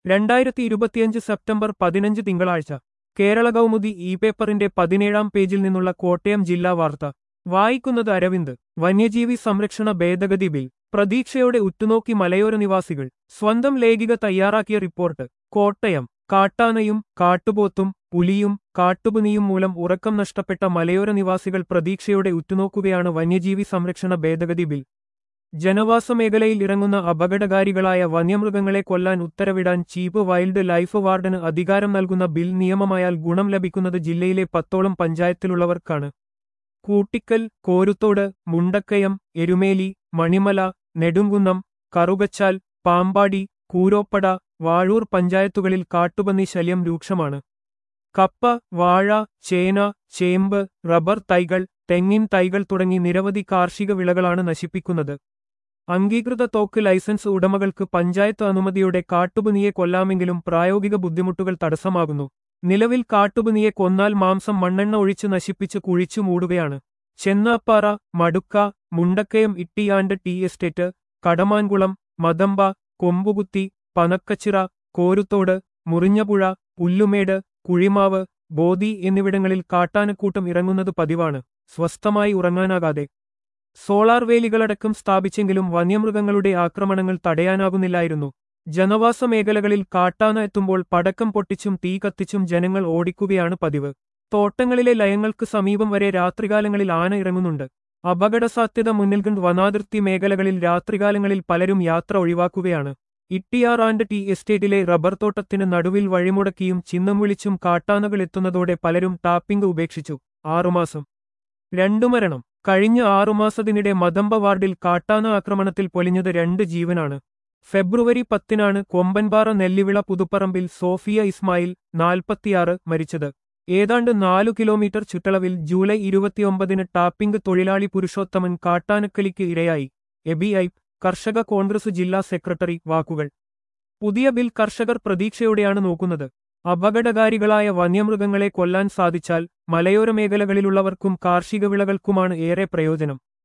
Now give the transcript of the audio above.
രണ്ടായിരത്തി ഇരുപത്തിയഞ്ച് സെപ്റ്റംബർ പതിനഞ്ച് തിങ്കളാഴ്ച കേരള കൗമുദി ഇ പേപ്പറിന്റെ പതിനേഴാം പേജിൽ നിന്നുള്ള കോട്ടയം ജില്ലാ വാർത്ത വായിക്കുന്നത് അരവിന്ദ് വന്യജീവി സംരക്ഷണ ഭേദഗതി ബിൽ പ്രതീക്ഷയോടെ ഉറ്റുനോക്കി മലയോര നിവാസികൾ സ്വന്തം ലേഖിക തയ്യാറാക്കിയ റിപ്പോർട്ട് കോട്ടയം കാട്ടാനയും കാട്ടുപോത്തും പുലിയും കാട്ടുപുനിയും മൂലം ഉറക്കം നഷ്ടപ്പെട്ട മലയോര നിവാസികൾ പ്രതീക്ഷയോടെ ഉറ്റുനോക്കുകയാണ് വന്യജീവി സംരക്ഷണ ഭേദഗതി ബിൽ ജനവാസ മേഖലയിൽ ഇറങ്ങുന്ന അപകടകാരികളായ വന്യമൃഗങ്ങളെ കൊല്ലാൻ ഉത്തരവിടാൻ ചീഫ് വൈൽഡ് ലൈഫ് വാർഡന് അധികാരം നൽകുന്ന ബിൽ നിയമമായാൽ ഗുണം ലഭിക്കുന്നത് ജില്ലയിലെ പത്തോളം പഞ്ചായത്തിലുള്ളവർക്കാണ് കൂട്ടിക്കൽ കോരുത്തോട് മുണ്ടക്കയം എരുമേലി മണിമല നെടുങ്കുന്നം കറുകച്ചാൽ പാമ്പാടി കൂരോപ്പട വാഴൂർ പഞ്ചായത്തുകളിൽ കാട്ടുപന്നി ശല്യം രൂക്ഷമാണ് കപ്പ വാഴ ചേന ചേമ്പ് റബ്ബർ തൈകൾ തെങ്ങിൻ തൈകൾ തുടങ്ങി നിരവധി കാർഷിക വിളകളാണ് നശിപ്പിക്കുന്നത് അംഗീകൃത തോക്ക് ലൈസൻസ് ഉടമകൾക്ക് പഞ്ചായത്ത് അനുമതിയോടെ കാട്ടുപുനിയെ കൊല്ലാമെങ്കിലും പ്രായോഗിക ബുദ്ധിമുട്ടുകൾ തടസ്സമാകുന്നു നിലവിൽ കാട്ടുപുനിയെ കൊന്നാൽ മാംസം മണ്ണെണ്ണ ഒഴിച്ച് നശിപ്പിച്ച് കുഴിച്ചു മൂടുകയാണ് ചെന്നാപ്പാറ മടുക്ക മുണ്ടക്കയം ഇട്ടിയാണ്ട് ടി എസ്റ്റേറ്റ് കടമാൻകുളം മദമ്പ കൊമ്പുകുത്തി പനക്കച്ചിറ കോരുത്തോട് മുറിഞ്ഞപുഴ പുല്ലുമേട് കുഴിമാവ് ബോധി എന്നിവിടങ്ങളിൽ കാട്ടാനക്കൂട്ടം ഇറങ്ങുന്നത് പതിവാണ് സ്വസ്ഥമായി ഉറങ്ങാനാകാതെ സോളാർ വേലികളടക്കം സ്ഥാപിച്ചെങ്കിലും വന്യമൃഗങ്ങളുടെ ആക്രമണങ്ങൾ തടയാനാകുന്നില്ലായിരുന്നു ജനവാസ മേഖലകളിൽ കാട്ടാന എത്തുമ്പോൾ പടക്കം പൊട്ടിച്ചും തീ കത്തിച്ചും ജനങ്ങൾ ഓടിക്കുകയാണ് പതിവ് തോട്ടങ്ങളിലെ ലയങ്ങൾക്ക് സമീപം വരെ രാത്രികാലങ്ങളിൽ ആന ഇറങ്ങുന്നുണ്ട് അപകടസാധ്യത മുന്നിൽ കണ്ട് വനാതിർത്തി മേഖലകളിൽ രാത്രികാലങ്ങളിൽ പലരും യാത്ര ഒഴിവാക്കുകയാണ് ഇട്ടിയാർ ആൻഡ് ടി എസ്റ്റേറ്റിലെ റബ്ബർ തോട്ടത്തിന് നടുവിൽ വഴിമുടക്കിയും ചിഹ്നം വിളിച്ചും കാട്ടാനകൾ എത്തുന്നതോടെ പലരും ടാപ്പിംഗ് ഉപേക്ഷിച്ചു ആറുമാസം രണ്ടു മരണം കഴിഞ്ഞ ആറുമാസത്തിനിടെ മദമ്പ വാർഡിൽ കാട്ടാന ആക്രമണത്തിൽ പൊലിഞ്ഞത് രണ്ട് ജീവനാണ് ഫെബ്രുവരി പത്തിനാണ് കൊമ്പൻപാറ നെല്ലിവിള പുതുപ്പറമ്പിൽ സോഫിയ ഇസ്മായിൽ നാൽപ്പത്തിയാറ് മരിച്ചത് ഏതാണ്ട് നാലു കിലോമീറ്റർ ചുറ്റളവിൽ ജൂലൈ ഇരുപത്തിയൊമ്പതിന് ടാപ്പിംഗ് തൊഴിലാളി പുരുഷോത്തമൻ കാട്ടാനക്കലിക്ക് ഇരയായി എബിഐ കർഷക കോൺഗ്രസ് ജില്ലാ സെക്രട്ടറി വാക്കുകൾ പുതിയ ബിൽ കർഷകർ പ്രതീക്ഷയോടെയാണ് നോക്കുന്നത് അപകടകാരികളായ വന്യമൃഗങ്ങളെ കൊല്ലാൻ സാധിച്ചാൽ മലയോര മേഖലകളിലുള്ളവർക്കും കാർഷിക വിളകൾക്കുമാണ് ഏറെ പ്രയോജനം